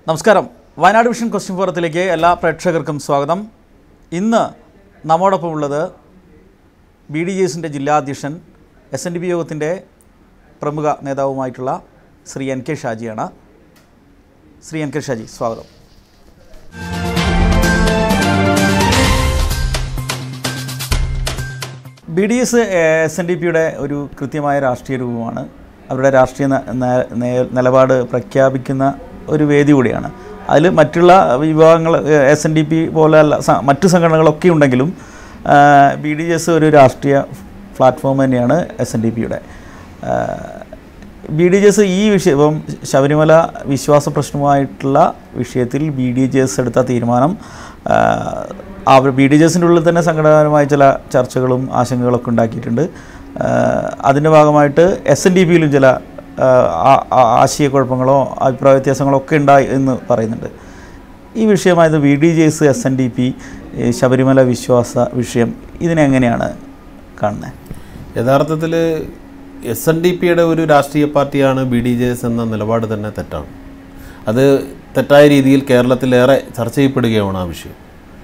നമസ്കാരം Wayanad vision question ഫോറത്തിലേക്ക് എല്ലാ പ്രേക്ഷകർക്കും സ്വാഗതം ഇന്ന് നമ്മോടൊപ്പം ഉള്ളത് ബി ഡി ജെ എസിൻ്റെ ജില്ലാ അധ്യക്ഷൻ എസ് എൻ ഡി പി യോഗത്തിൻ്റെ പ്രമുഖ നേതാവുമായിട്ടുള്ള ശ്രീ എൻ കെ ഷാജിയാണ് ശ്രീ എൻ കെ ഷാജി സ്വാഗതം B D S S N D പിയുടെ ഒരു കൃത്യമായ രാഷ്ട്രീയ രൂപമാണ് അവരുടെ രാഷ്ട്രീയ ന- ന- നേ- നിലപാട് പ്രഖ്യാപിക്കുന്ന ഒരു വേദി കൂടിയാണ് അതിൽ മറ്റുള്ള വിഭാഗങ്ങൾ എസ് എൻ ഡി പി പോലെയല്ല സ- മറ്റു സംഘടനകളൊക്കെ ഉണ്ടെങ്കിലും ബി ഡി എസ് ഒരു രാഷ്ട്രീയ പ്ലാറ്റ്ഫോം തന്നെയാണ് എസ് എൻ ഡി പിയുടെ ബി ഡി ജെ എസ് ഈ വിഷയം ഇപ്പം ശബരിമല വിശ്വാസ പ്രശ്നമായിട്ടുള്ള വിഷയത്തിൽ ബി ഡി ജെ എസ് എടുത്ത തീരുമാനം ആ, അവർ ബി ഡി ജെ എസിൻ്റെ ഉള്ളിൽ തന്നെ സംഘടനാപരമായ ചില ചർച്ചകളും ആശങ്കകളൊക്കെ ഉണ്ടാക്കിയിട്ടുണ്ട് ആ, അതിൻ്റെ ഭാഗമായിട്ട് എസ് എൻ ഡി പിയിലും ചില ആ, ആ- ആ- ആശയക്കുഴപ്പങ്ങളോ അഭിപ്രായ വ്യത്യാസങ്ങളോ ഒക്കെ ഉണ്ടായി എന്ന് പറയുന്നുണ്ട് ഈ വിഷയമായത് B D J S S N D P Sabarimala വിശ്വാസ വിഷയം ഇതിനെങ്ങനെയാണ് കാണുന്നത് യഥാർത്ഥത്തിൽ എസ് എൻ ഡി പിയുടെ ഒരു രാഷ്ട്രീയ പാർട്ടിയാണ് ബി ഡി ജെ എസ് എന്ന നിലപാട് തന്നെ തെറ്റാണ് അത് തെറ്റായ രീതിയിൽ കേരളത്തിലേറെ ചർച്ച ചെയ്യപ്പെടുകയാണ് ആ വിഷയം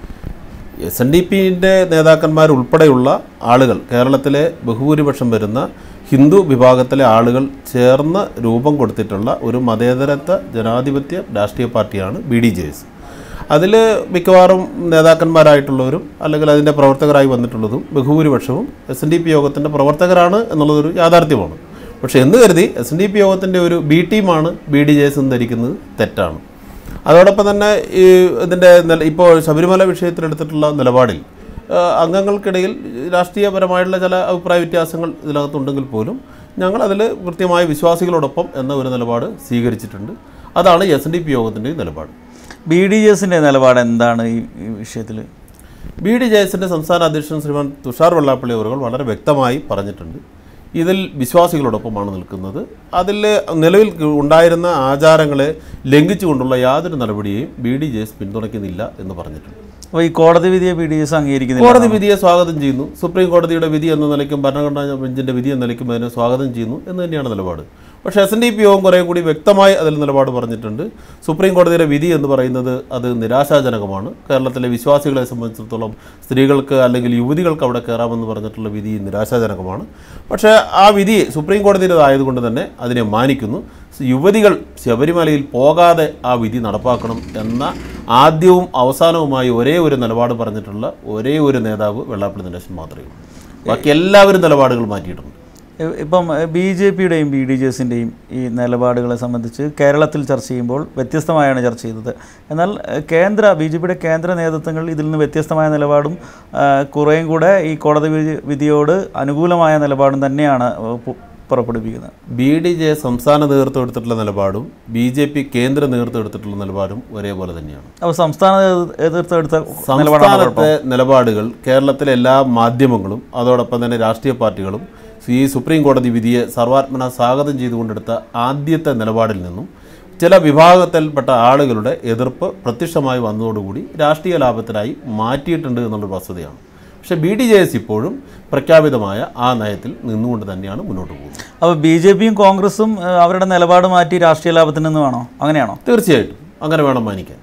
എസ് എൻ ഡി പിൻ്റെ നേതാക്കന്മാരുൾപ്പെടെയുള്ള ആളുകൾ കേരളത്തിലെ ബഹുഭൂരിപക്ഷം വരുന്ന ഹിന്ദു വിഭാഗത്തിലെ ആളുകൾ ചേർന്ന് രൂപം കൊടുത്തിട്ടുള്ള ഒരു മതേതരത്വ ജനാധിപത്യ രാഷ്ട്രീയ പാർട്ടിയാണ് ബി ഡി ജെ എസ് അതിൽ മിക്കവാറും നേതാക്കന്മാരായിട്ടുള്ളവരും അല്ലെങ്കിൽ അതിൻ്റെ പ്രവർത്തകരായി വന്നിട്ടുള്ളതും ബഹുഭൂരിപക്ഷവും എസ് എൻ ഡി പി യോഗത്തിൻ്റെ പ്രവർത്തകരാണ് എന്നുള്ളതൊരു യാഥാർത്ഥ്യമാണ് പക്ഷേ എന്ന് കരുതി എസ് എൻ ഡി പി യോഗത്തിൻ്റെ ഒരു ബി ടീമാണ് ബി ഡി ജെ എസ് എന്ന് ധരിക്കുന്നത് തെറ്റാണ് അതോടൊപ്പം തന്നെ ഈ ഇതിൻ്റെ നില ഇപ്പോൾ ശബരിമല വിഷയത്തിലെടുത്തിട്ടുള്ള നിലപാടിൽ ആ, അംഗങ്ങൾക്കിടയിൽ രാഷ്ട്രീയപരമായിട്ടുള്ള ചില അഭിപ്രായ വ്യത്യാസങ്ങൾ ഇതിനകത്തുണ്ടെങ്കിൽ പോലും ഞങ്ങൾ അതിൽ കൃത്യമായ വിശ്വാസികളോടൊപ്പം എന്ന ഒരു നിലപാട് സ്വീകരിച്ചിട്ടുണ്ട് അതാണ് എസ് എൻ ഡി പി യോഗത്തിൻ്റെ നിലപാട് ബി ഡി ജെ എസിൻ്റെ നിലപാട് എന്താണ് ഈ ഈ വിഷയത്തിൽ ബി ഡി ജെ എസിൻ്റെ സംസ്ഥാന അധ്യക്ഷൻ ശ്രീമാൻ തുഷാർ വെള്ളാപ്പള്ളി അവർ വളരെ വ്യക്തമായി പറഞ്ഞിട്ടുണ്ട് ഇതിൽ വിശ്വാസികളോടൊപ്പമാണ് നിൽക്കുന്നത് അതിൽ നിലവിൽ ഉണ്ടായിരുന്ന ആചാരങ്ങളെ ലംഘിച്ചുകൊണ്ടുള്ള യാതൊരു നടപടിയെയും ബി ഡി ജെ എസ് പിന്തുണയ്ക്കുന്നില്ല എന്ന് പറഞ്ഞിട്ടുണ്ട് അപ്പോൾ ഈ കോടതി വിധിയെ ബി ഡി എസ് അംഗീകരിക്കുന്നില്ല കോടതി വിധിയെ സ്വാഗതം ചെയ്യുന്നു സുപ്രീം കോടതിയുടെ വിധി എന്ന നിലയ്ക്കും ഭരണഘടനാ ബെഞ്ചിന്റെ വിധി എന്ന നിലയ്ക്കും അതിനെ സ്വാഗതം ചെയ്യുന്നു എന്ന് തന്നെയാണ് നിലപാട് പക്ഷേ എസ് എൻ ഡി പി യോഗം കുറേ കൂടി വ്യക്തമായി അതിൽ നിലപാട് പറഞ്ഞിട്ടുണ്ട് സുപ്രീം കോടതിയുടെ വിധി എന്ന് പറയുന്നത് അത് നിരാശാജനകമാണ് കേരളത്തിലെ വിശ്വാസികളെ സംബന്ധിച്ചിടത്തോളം സ്ത്രീകൾക്ക് അല്ലെങ്കിൽ യുവതികൾക്ക് അവിടെ കയറാമെന്ന് പറഞ്ഞിട്ടുള്ള വിധി നിരാശാജനകമാണ് പക്ഷേ ആ വിധി സുപ്രീം കോടതിയുടേതായതുകൊണ്ട് തന്നെ അതിനെ മാനിക്കുന്നു യുവതികൾ ശബരിമലയിൽ പോകാതെ ആ വിധി നടപ്പാക്കണം എന്ന ആദ്യവും അവസാനവുമായി ഒരേ ഒരു നിലപാട് പറഞ്ഞിട്ടുള്ള ഒരേ ഒരു നേതാവ് വെള്ളാപ്പള്ളി നടേശൻ മാത്രമേ ഉള്ളൂ ബാക്കി എല്ലാവരും നിലപാടുകൾ മാറ്റിയിട്ടുണ്ട് ഇ- ഇപ്പം ബി ജെ പിയുടെയും ബി ഡി ജെ എസിൻ്റെയും ഈ നിലപാടുകളെ സംബന്ധിച്ച് കേരളത്തിൽ ചർച്ച ചെയ്യുമ്പോൾ വ്യത്യസ്തമായാണ് ചർച്ച ചെയ്തത് എന്നാൽ ഏഹ്, കേന്ദ്ര ബി ജെ പിയുടെ കേന്ദ്ര നേതൃത്വങ്ങൾ ഇതിൽ നിന്ന് വ്യത്യസ്തമായ നിലപാടും ഏഹ്, കുറേയും കൂടെ ഈ കോടതി വിധി- വിധിയോട് അനുകൂലമായ നിലപാടും തന്നെയാണ് ഏഹ്, പു- പുറപ്പെടുവിക്കുന്നത് ബി ഡി ജെ സംസ്ഥാന നേതൃത്വം എടുത്തിട്ടുള്ള നിലപാടും ബി ജെ പി കേന്ദ്ര നേതൃത്വം എടുത്തിട്ടുള്ള നിലപാടും ഒരേപോലെ തന്നെയാണ് അപ്പോൾ സംസ്ഥാന നേതൃത്വം എടുത്ത നിലപാടാണ് സംസ്ഥാനത്തെ നിലപാടുകൾ കേരളത്തിലെ എല്ലാ മാധ്യമങ്ങളും അതോടൊപ്പം തന്നെ രാഷ്ട്രീയ പാർട്ടികളും ഈ സുപ്രീം കോടതി വിധിയെ സർവാത്മന സ്വാഗതം ചെയ്തുകൊണ്ടെടുത്ത ആദ്യത്തെ നിലപാടിൽ നിന്നും ചില വിഭാഗത്തിൽപ്പെട്ട ആളുകളുടെ എതിർപ്പ് പ്രത്യക്ഷമായി വന്നതോടുകൂടി രാഷ്ട്രീയ ലാഭത്തിനായി മാറ്റിയിട്ടുണ്ട് എന്നുള്ളൊരു വസ്തുതയാണ് പക്ഷേ ബി ഡി ജെ എസ് ഇപ്പോഴും പ്രഖ്യാപിതമായ ആ നയത്തിൽ നിന്നുകൊണ്ട് തന്നെയാണ് മുന്നോട്ട് പോകുന്നത് അപ്പോൾ ബി ജെ പിയും കോൺഗ്രസും ഏഹ്, അവരുടെ നിലപാട് മാറ്റി രാഷ്ട്രീയ ലാഭത്തിൽ നിന്ന് വേണോ അങ്ങനെയാണോ തീർച്ചയായിട്ടും അങ്ങനെ വേണം മാനിക്കാൻ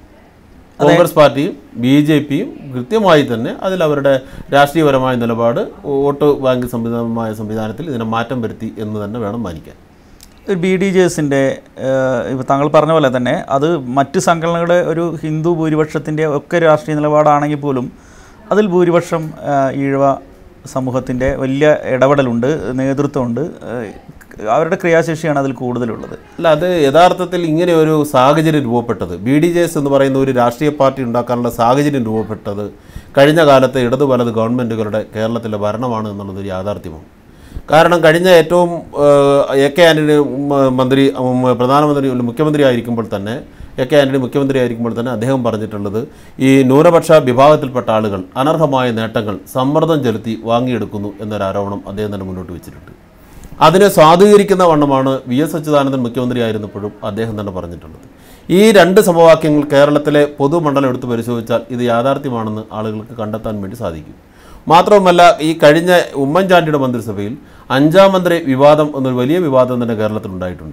കോൺഗ്രസ് പാർട്ടിയും ബി ജെ പിയും കൃത്യമായി തന്നെ അതിൽ അവരുടെ രാഷ്ട്രീയപരമായ നിലപാട് വോട്ട് ബാങ്ക് സംവിധാനമായ സംവിധാനത്തിൽ ഇതിനെ മാറ്റം വരുത്തി എന്ന് തന്നെ വേണം മാനിക്കാൻ ബി ഡി ജെ എസിൻ്റെ ഇപ്പോൾ താങ്കൾ പറഞ്ഞ പോലെ തന്നെ അത് മറ്റ് സംഘടനകളുടെ ഒരു ഹിന്ദു ഭൂരിപക്ഷത്തിൻ്റെ ഒക്കെ രാഷ്ട്രീയ നിലപാടാണെങ്കിൽ പോലും അതിൽ ഭൂരിപക്ഷം ഏഹ്, ഈഴവ സമൂഹത്തിൻ്റെ വലിയ ഇടപെടലുണ്ട് നേതൃത്വമുണ്ട് ഏഹ്, അവരുടെ ക്രിയാശേഷിയാണ് അതിൽ കൂടുതലുള്ളത് അല്ല അത് യഥാർത്ഥത്തിൽ ഇങ്ങനെ ഒരു സാഹചര്യം രൂപപ്പെട്ടത് ബി ഡി ജെ എസ് എന്ന് പറയുന്ന ഒരു രാഷ്ട്രീയ പാർട്ടി ഉണ്ടാക്കാനുള്ള സാഹചര്യം രൂപപ്പെട്ടത് കഴിഞ്ഞ കാലത്തെ ഇടതു വലത് ഗവൺമെൻറ്റുകളുടെ കേരളത്തിലെ ഭരണമാണ് എന്നുള്ളത് ഒരു യാഥാർത്ഥ്യമാണ് കാരണം കഴിഞ്ഞ ഏറ്റവും ഏഹ്, എ കെ ആൻ്റണി ഉം, മന്ത്രി ഉം, പ്രധാനമന്ത്രി മുഖ്യമന്ത്രി ആയിരിക്കുമ്പോൾ തന്നെ എ കെ ആൻ്റണി മുഖ്യമന്ത്രി ആയിരിക്കുമ്പോൾ തന്നെ അദ്ദേഹം പറഞ്ഞിട്ടുള്ളത് ഈ ന്യൂനപക്ഷ വിഭാഗത്തിൽപ്പെട്ട ആളുകൾ അനർഹമായ നേട്ടങ്ങൾ സമ്മർദ്ദം ചെലുത്തി വാങ്ങിയെടുക്കുന്നു എന്നൊരു ആരോപണം അദ്ദേഹം തന്നെ മുന്നോട്ട് വെച്ചിട്ടുണ്ട് അതിനെ സ്വാധീകരിക്കുന്ന വണ്ണമാണ് വി എസ് അച്യുതാനന്ദൻ മുഖ്യമന്ത്രി ആയിരുന്നപ്പോഴും അദ്ദേഹം തന്നെ പറഞ്ഞിട്ടുള്ളത് ഈ രണ്ട് സമവാക്യങ്ങൾ കേരളത്തിലെ പൊതുമണ്ഡലം എടുത്ത് പരിശോധിച്ചാൽ ഇത് യാഥാർത്ഥ്യമാണെന്ന് ആളുകൾക്ക് കണ്ടെത്താൻ വേണ്ടി സാധിക്കും മാത്രവുമല്ല ഈ കഴിഞ്ഞ ഉമ്മൻചാണ്ടിയുടെ മന്ത്രിസഭയിൽ അഞ്ചാം മന്ത്രി വിവാദം എന്നൊരു വലിയ വിവാദം തന്നെ കേരളത്തിൽ ഉണ്ടായിട്ടുണ്ട്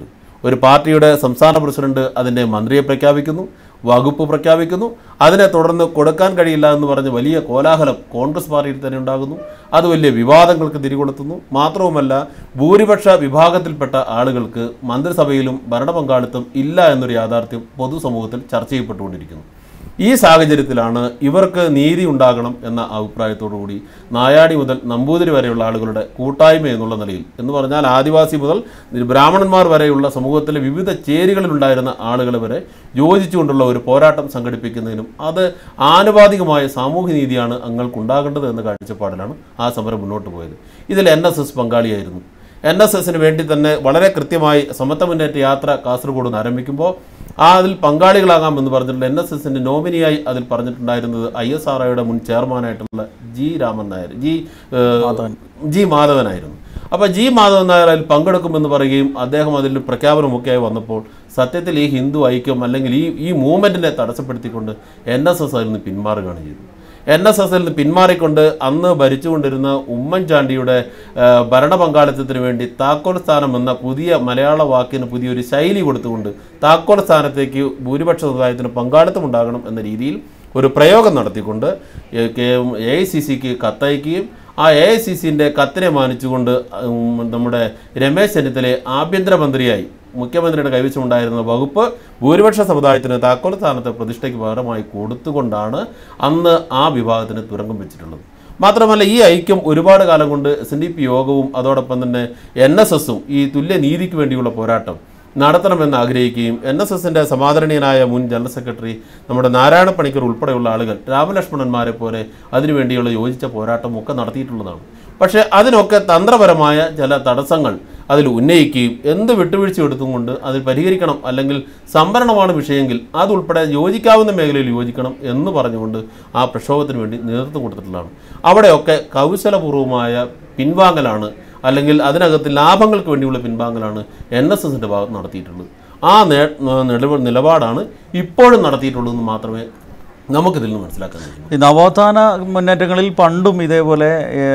ഒരു പാർട്ടിയുടെ സംസ്ഥാന പ്രസിഡന്റ് അതിൻ്റെ മന്ത്രിയെ പ്രഖ്യാപിക്കുന്നു വകുപ്പ് പ്രഖ്യാപിക്കുന്നു അതിനെ തുടർന്ന് കൊടുക്കാൻ കഴിയില്ല എന്ന് പറഞ്ഞ് വലിയ കോലാഹലം കോൺഗ്രസ് പാർട്ടിയിൽ തന്നെ ഉണ്ടാകുന്നു അത് വലിയ വിവാദങ്ങൾക്ക് തിരികൊളുത്തുന്നു മാത്രവുമല്ല ഭൂരിപക്ഷ വിഭാഗത്തിൽപ്പെട്ട ആളുകൾക്ക് മന്ത്രിസഭയിലും ഭരണപങ്കാളിത്തം ഇല്ല എന്നൊരു യാഥാർത്ഥ്യം പൊതുസമൂഹത്തിൽ ചർച്ച ചെയ്യപ്പെട്ടുകൊണ്ടിരിക്കുന്നു ഈ സാഹചര്യത്തിലാണ് ഇവർക്ക് നീതി ഉണ്ടാകണം എന്ന അഭിപ്രായത്തോടു കൂടി നായാടി മുതൽ നമ്പൂതിരി വരെയുള്ള ആളുകളുടെ കൂട്ടായ്മ എന്നുള്ള നിലയിൽ എന്ന് പറഞ്ഞാൽ ആദിവാസി മുതൽ ബ്രാഹ്മണന്മാർ വരെയുള്ള സമൂഹത്തിലെ വിവിധ ചേരികളിലുണ്ടായിരുന്ന ആളുകൾ വരെ യോജിച്ചുകൊണ്ടുള്ള ഒരു പോരാട്ടം സംഘടിപ്പിക്കുന്നതിനും അത് ആനുപാതികമായ സാമൂഹ്യ നീതിയാണ് അങ്ങൾക്കുണ്ടാകേണ്ടത് എന്ന കാഴ്ചപ്പാടിലാണ് ആ സമരം മുന്നോട്ട് പോയത് ഇതിൽ എൻ എസ് എസ് പങ്കാളിയായിരുന്നു എൻ എസ് എസിന് വേണ്ടി തന്നെ വളരെ കൃത്യമായി സമത്വ മുന്നേറ്റ യാത്ര കാസർഗോഡ് നിന്ന് ആരംഭിക്കുമ്പോൾ ആ അതിൽ പങ്കാളികളാകാം എന്ന് പറഞ്ഞിട്ടുള്ള എൻ എസ് എസിന്റെ നോമിനിയായി അതിൽ പറഞ്ഞിട്ടുണ്ടായിരുന്നത് ഐ എസ് ആർ ഒയുടെ മുൻ ചെയർമാനായിട്ടുള്ള ജി രാമൻ നായർ ജി ഏഹ്, ജി മാധവനായിരുന്നു അപ്പോൾ ജി മാധവൻ നായർ അതിൽ പങ്കെടുക്കുമെന്ന് പറയുകയും അദ്ദേഹം അതിൽ പ്രഖ്യാപനമൊക്കെയായി വന്നപ്പോൾ സത്യത്തിൽ ഈ ഹിന്ദു ഐക്യം അല്ലെങ്കിൽ ഈ ഈ മൂവ്മെൻറ്റിനെ തടസ്സപ്പെടുത്തിക്കൊണ്ട് എൻ എസ് എസ് അതിൽ നിന്ന് പിന്മാറുകയാണ് ചെയ്തത് എൻ എസ് എസിൽ നിന്ന് പിന്മാറിക്കൊണ്ട് അന്ന് ഭരിച്ചുകൊണ്ടിരുന്ന ഉമ്മൻചാണ്ടിയുടെ ആ, ഭരണ പങ്കാളിത്തത്തിന് വേണ്ടി താക്കോൽ സ്ഥാനം എന്ന പുതിയ മലയാള വാക്കിന് പുതിയൊരു ശൈലി കൊടുത്തുകൊണ്ട് താക്കോൽ സ്ഥാനത്തേക്ക് ഭൂരിപക്ഷ സമുദായത്തിന് പങ്കാളിത്തം ഉണ്ടാകണം എന്ന രീതിയിൽ ഒരു പ്രയോഗം നടത്തിക്കൊണ്ട് എ ഐ സി സിക്ക് കത്തയക്കുകയും ആ എ ഐ സി സിൻ്റെ കത്തിനെ മാനിച്ചുകൊണ്ട് ഉം, നമ്മുടെ രമേശ് ചെന്നിത്തലയെ ആഭ്യന്തരമന്ത്രിയായി മുഖ്യമന്ത്രിയുടെ കൈവശമുണ്ടായിരുന്ന വകുപ്പ് ഭൂരിപക്ഷ സമുദായത്തിന് താക്കോൽ സ്ഥാനത്തെ പ്രതിഷ്ഠയ്ക്ക് പകരമായി കൊടുത്തുകൊണ്ടാണ് അന്ന് ആ വിഭാഗത്തിന് തുരങ്കം വെച്ചിട്ടുള്ളത് മാത്രമല്ല ഈ ഐക്യം ഒരുപാട് കാലം കൊണ്ട് എസ് എൻ ഡി പി യോഗവും അതോടൊപ്പം തന്നെ എൻ എസ് എസും ഈ തുല്യ നീതിക്ക് വേണ്ടിയുള്ള പോരാട്ടം നടത്തണമെന്ന് ആഗ്രഹിക്കുകയും എൻ എസ് എസിൻ്റെ സമാദരണീയനായ മുൻ ജനറൽ സെക്രട്ടറി നമ്മുടെ നാരായണ പണിക്കർ ഉൾപ്പെടെയുള്ള ആളുകൾ രാമലക്ഷ്മണന്മാരെ പോലെ അതിനുവേണ്ടിയുള്ള യോജിച്ച പോരാട്ടം ഒക്കെ നടത്തിയിട്ടുള്ളതാണ് പക്ഷേ അതിനൊക്കെ തന്ത്രപരമായ ചില തടസ്സങ്ങൾ അതിൽ ഉന്നയിക്കുകയും എന്ത് വിട്ടുവീഴ്ച എടുത്തും കൊണ്ട് അതിൽ പരിഹരിക്കണം അല്ലെങ്കിൽ സംവരണമാണ് വിഷയമെങ്കിൽ അതുൾപ്പെടെ യോജിക്കാവുന്ന മേഖലയിൽ യോജിക്കണം എന്ന് പറഞ്ഞുകൊണ്ട് ആ പ്രക്ഷോഭത്തിന് വേണ്ടി നേതൃത്വം കൊടുത്തിട്ടുള്ളതാണ് അവിടെയൊക്കെ കൗശലപൂർവമായ പിൻവാങ്ങലാണ് അല്ലെങ്കിൽ അതിനകത്ത് ലാഭങ്ങൾക്ക് വേണ്ടിയുള്ള പിൻവാങ്ങലാണ് എൻ എസ് എസിൻ്റെ ഭാഗത്ത് നടത്തിയിട്ടുള്ളത് ആ നേ നിലപ നിലപാടാണ് ഇപ്പോഴും നടത്തിയിട്ടുള്ളതെന്ന് മാത്രമേ നമുക്കിതിൽ നിന്ന് മനസ്സിലാക്കാൻ കഴിയൂ ഈ നവോത്ഥാന മുന്നേറ്റങ്ങളിൽ പണ്ടും ഇതേപോലെ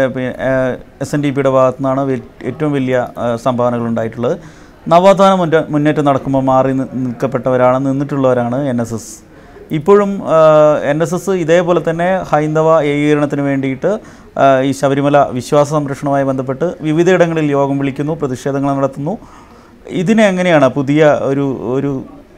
എസ് എൻ ഡി പിയുടെ ഭാഗത്തു നിന്നാണ് വെ- ഏറ്റവും വലിയ ഏ, സംഭാവനകൾ ഉണ്ടായിട്ടുള്ളത് നവോത്ഥാന മുന്നേ മുന്നേറ്റം നടക്കുമ്പോൾ മാറി നി- നിൽക്കപ്പെട്ടവരാണ് നിന്നിട്ടുള്ളവരാണ് എൻ എസ് എസ് ഇപ്പോഴും എൻ എസ് എസ് ഇതേപോലെ തന്നെ ഹൈന്ദവ ഏകീകരണത്തിന് വേണ്ടിയിട്ട് ആ, ഈ ശബരിമല വിശ്വാസ സംരക്ഷണവുമായി ബന്ധപ്പെട്ട് വിവിധയിടങ്ങളിൽ യോഗം വിളിക്കുന്നു പ്രതിഷേധങ്ങൾ നടത്തുന്നു ഇതിനെ എങ്ങനെയാണ് പുതിയ ഒരു ഒരു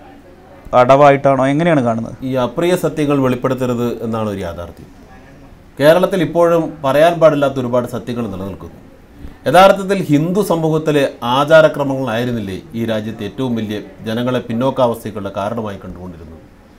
അടവായിട്ടാണോ എങ്ങനെയാണ് കാണുന്നത് ഈ അപ്രിയ സത്യങ്ങൾ വെളിപ്പെടുത്തരുത് എന്നാണ് ഒരു യാഥാർത്ഥ്യം കേരളത്തിൽ ഇപ്പോഴും പറയാൻ പാടില്ലാത്ത ഒരുപാട് സത്യങ്ങൾ നിലനിൽക്കുന്നു യഥാർത്ഥത്തിൽ ഹിന്ദു സമൂഹത്തിലെ ആചാരക്രമങ്ങളായിരുന്നില്ലേ ഈ രാജ്യത്തെ ഏറ്റവും വലിയ ജനങ്ങളെ പിന്നോക്കാവസ്ഥയ്ക്കുള്ള കാരണമായി കണ്ടുകൊണ്ടിരുന്നത്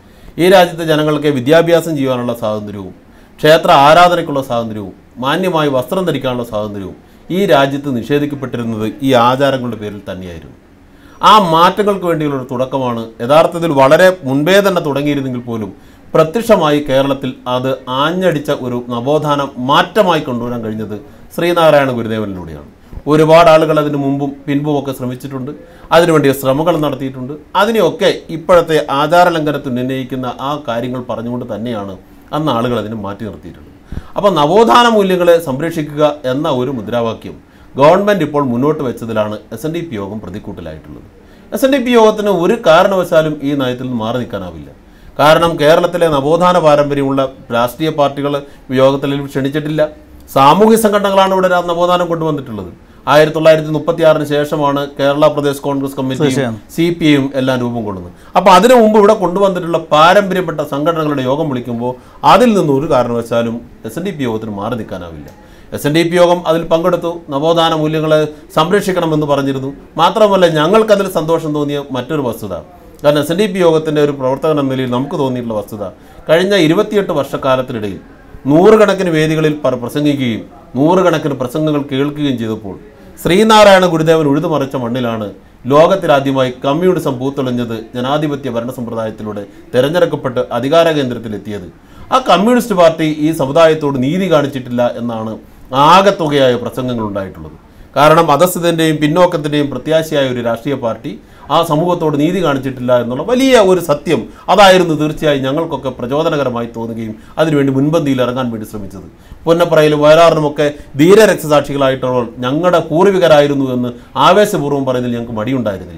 ഈ രാജ്യത്തെ ജനങ്ങൾക്ക് വിദ്യാഭ്യാസം ചെയ്യാനുള്ള സ്വാതന്ത്ര്യവും ക്ഷേത്ര ആരാധനയ്ക്കുള്ള സ്വാതന്ത്ര്യവും മാന്യമായി വസ്ത്രം ധരിക്കാനുള്ള സ്വാതന്ത്ര്യവും ഈ രാജ്യത്ത് നിഷേധിക്കപ്പെട്ടിരുന്നത് ഈ ആചാരങ്ങളുടെ പേരിൽ തന്നെയായിരുന്നു ആ മാറ്റങ്ങൾക്ക് വേണ്ടിയുള്ള ഒരു തുടക്കമാണ് യഥാർത്ഥത്തിൽ വളരെ മുൻപേ തന്നെ തുടങ്ങിയിരുന്നെങ്കിൽ പോലും പ്രത്യക്ഷമായി കേരളത്തിൽ അത് ആഞ്ഞടിച്ച ഒരു നവോത്ഥാന മാറ്റമായി കൊണ്ടുവരാൻ കഴിഞ്ഞത് ശ്രീനാരായണ ഗുരുദേവനിലൂടെയാണ് ഒരുപാട് ആളുകൾ അതിന് മുമ്പും പിൻപുമൊക്കെ ശ്രമിച്ചിട്ടുണ്ട് അതിനുവേണ്ടി ശ്രമങ്ങൾ നടത്തിയിട്ടുണ്ട് അതിനെയൊക്കെ ഇപ്പോഴത്തെ ആചാരലംഘനത്തിന് ഉന്നയിക്കുന്ന ആ കാര്യങ്ങൾ പറഞ്ഞുകൊണ്ട് തന്നെയാണ് അന്ന് ആളുകൾ അതിനെ മാറ്റി നിർത്തിയിട്ടുള്ളത് അപ്പോൾ നവോത്ഥാന മൂല്യങ്ങളെ സംരക്ഷിക്കുക എന്ന ഒരു മുദ്രാവാക്യം ഗവൺമെൻറ് ഇപ്പോൾ മുന്നോട്ട് വെച്ചതിലാണ് എസ് എൻ ഡി പി യോഗം പ്രതിക്കൂട്ടിലായിട്ടുള്ളത് എസ് എൻ ഡി പി യോഗത്തിന് ഒരു കാരണവശാലും ഈ നയത്തിൽ നിന്ന് മാറി നിൽക്കാനാവില്ല കാരണം കേരളത്തിലെ നവോത്ഥാന പാരമ്പര്യമുള്ള രാഷ്ട്രീയ പാർട്ടികൾ യോഗത്തിൽ ക്ഷണിച്ചിട്ടില്ല സാമൂഹ്യ സംഘടനകളാണ് ഇവിടെ രാ- നവോത്ഥാനം കൊണ്ടുവന്നിട്ടുള്ളത് ആയിരത്തി തൊള്ളായിരത്തി മുപ്പത്തി ആറിന് ശേഷമാണ് കേരള പ്രദേശ് കോൺഗ്രസ് കമ്മിറ്റിയും തീർച്ചയായും. സി പി ഐയും എല്ലാം രൂപം കൊള്ളുന്നത് അപ്പോൾ അതിനു മുമ്പ് ഇവിടെ കൊണ്ടുവന്നിട്ടുള്ള പാരമ്പര്യപ്പെട്ട സംഘടനകളുടെ യോഗം വിളിക്കുമ്പോൾ അതിൽ നിന്ന് ഒരു കാരണവശാലും എസ് എൻ ഡി പി യോഗത്തിന് മാറി നിൽക്കാനാവില്ല എസ് എൻ ഡി പി യോഗം അതിൽ പങ്കെടുത്തു നവോത്ഥാന മൂല്യങ്ങളെ സംരക്ഷിക്കണമെന്ന് പറഞ്ഞിരുന്നു മാത്രമല്ല ഞങ്ങൾക്കതിൽ സന്തോഷം തോന്നിയ മറ്റൊരു വസ്തുത കാരണം എസ് എൻ ഡി പി യോഗത്തിൻ്റെ ഒരു പ്രവർത്തകൻ എന്ന നിലയിൽ നമുക്ക് തോന്നിയിട്ടുള്ള വസ്തുത കഴിഞ്ഞ ഇരുപത്തിയെട്ട് വർഷക്കാലത്തിനിടയിൽ നൂറുകണക്കിന് വേദികളിൽ പ- പ്രസംഗിക്കുകയും നൂറുകണക്കിന് പ്രസംഗങ്ങൾ കേൾക്കുകയും ചെയ്തപ്പോൾ ശ്രീനാരായണ ഗുരുദേവൻ ഉഴുതുമറിച്ച മണ്ണിലാണ് ലോകത്തിലാദ്യമായി കമ്മ്യൂണിസം പൂത്തൊളിഞ്ഞത് ജനാധിപത്യ ഭരണ സമ്പ്രദായത്തിലൂടെ തെരഞ്ഞെടുക്കപ്പെട്ട് അധികാര കേന്ദ്രത്തിലെത്തിയത് ആ കമ്മ്യൂണിസ്റ്റ് പാർട്ടി ഈ സമുദായത്തോട് നീതി കാണിച്ചിട്ടില്ല എന്നാണ് ആകത്തുകയായ പ്രസംഗങ്ങൾ ഉണ്ടായിട്ടുള്ളത് കാരണം അധസ്ഥിതൻ്റെയും പിന്നോക്കത്തിൻ്റെയും പ്രത്യാശയായ ഒരു രാഷ്ട്രീയ പാർട്ടി ആ സമൂഹത്തോട് നീതി കാണിച്ചിട്ടില്ല എന്നുള്ള വലിയ ഒരു സത്യം അതായിരുന്നു തീർച്ചയായും ഞങ്ങൾക്കൊക്കെ പ്രചോദനകരമായി തോന്നുകയും അതിനുവേണ്ടി മുൻപന്തിയിൽ ഇറങ്ങാൻ വേണ്ടി ശ്രമിച്ചത് പൊന്നപ്പറയിലും വയലാറിനുമൊക്കെ ധീരരക്തസാക്ഷികളായിട്ടുള്ളവർ ഞങ്ങളുടെ പൂർവികരായിരുന്നു എന്ന് ആവേശപൂർവ്വം പറയുന്നതിൽ ഞങ്ങൾക്ക് മടിയുണ്ടായിരുന്നില്ല